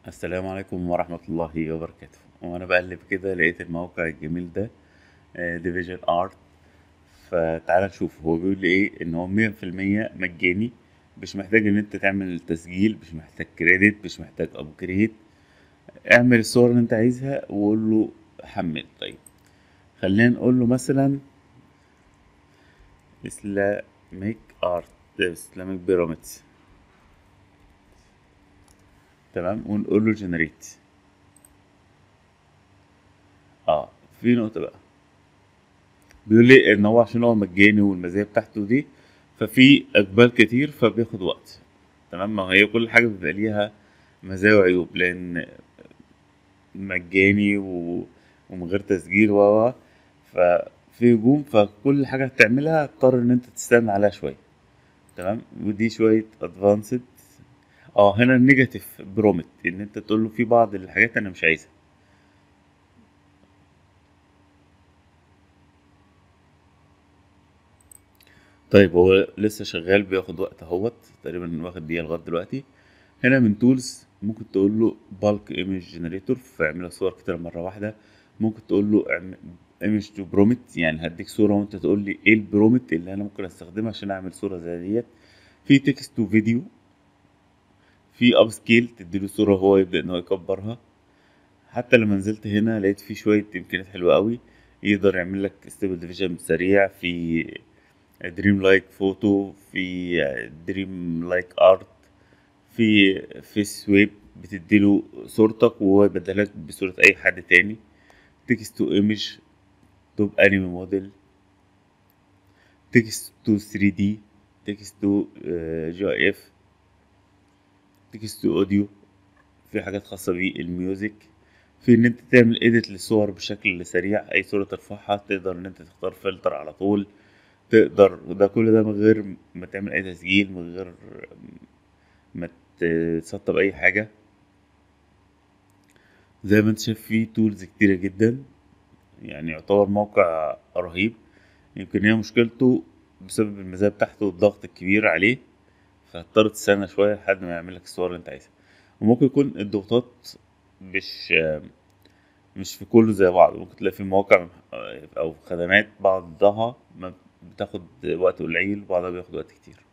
السلام عليكم ورحمة الله وبركاته وأنا بقلب كده لقيت الموقع الجميل ده ديفيجن ارت فتعالى نشوف هو بيقول لي ايه ان هو مية في المية مجاني مش محتاج ان انت تعمل تسجيل مش محتاج كريدت مش محتاج ابجريد اعمل الصور اللي انت عايزها وقول له حمل طيب خلينا نقول له مثلا اسلاميك ارت اسلاميك بيراميدز تمام ونقول له جنريت اه في نقطة بقى بيقول لي ان هو عشان هو مجاني والمزايا بتاعته دي ففي اقبال كتير فبياخد وقت تمام ما هي كل حاجة بيبقى ليها مزايا وعيوب لان مجاني و... ومن غير تسجيل و ففي هجوم فكل حاجة هتعملها هتضطر ان انت تستنى عليها شوية تمام ودي شوية ادفانسد اه هنا النيجاتيف برومت ان انت تقول له في بعض الحاجات انا مش عايزها طيب هو لسه شغال بياخد وقت اهوت تقريبا واخد دقيقه لغايه دلوقتي هنا من تولز ممكن تقول له بالك ايمج جنريتور فيعمل لك صور كتير مره واحده ممكن تقول له ايمج تو برومت يعني هديك صوره وانت تقول لي ايه البرومت اللي انا ممكن استخدمها عشان اعمل صوره زي ديت في تكست تو فيديو في اب سكيل تديله صوره هو يبدا ان هو يكبرها حتى لما نزلت هنا لقيت فيه شويه امكانيات حلوه قوي يقدر يعمل لك ستيبل ديفيجن سريع في دريم لايك فوتو في دريم لايك ارت في فيس سويب بتديله صورتك وهو يبدلك بصورة أي حد تاني تكست تو ايمج توب انمي موديل تكست تو 3 دي تكست تو جي اي اف تكست تو اوديو في حاجات خاصة بالميوزك في ان انت تعمل ايديت للصور بشكل سريع اي صورة ترفعها تقدر ان انت تختار فلتر على طول تقدر وده كل ده من غير ما تعمل اي تسجيل من غير ما تسطب اي حاجة زي ما انت شايف فيه تولز كتيرة جدا يعني يعتبر موقع رهيب يمكن هي مشكلته بسبب المزايا بتاعته والضغط الكبير عليه فهتضطر تستنى شوية لحد ما يعمل لك الصور اللي انت عايزها وممكن يكون الضغوطات مش مش في كله زي بعض ممكن تلاقي في مواقع او خدمات بعضها بتاخد وقت قليل وبعضها بياخد وقت كتير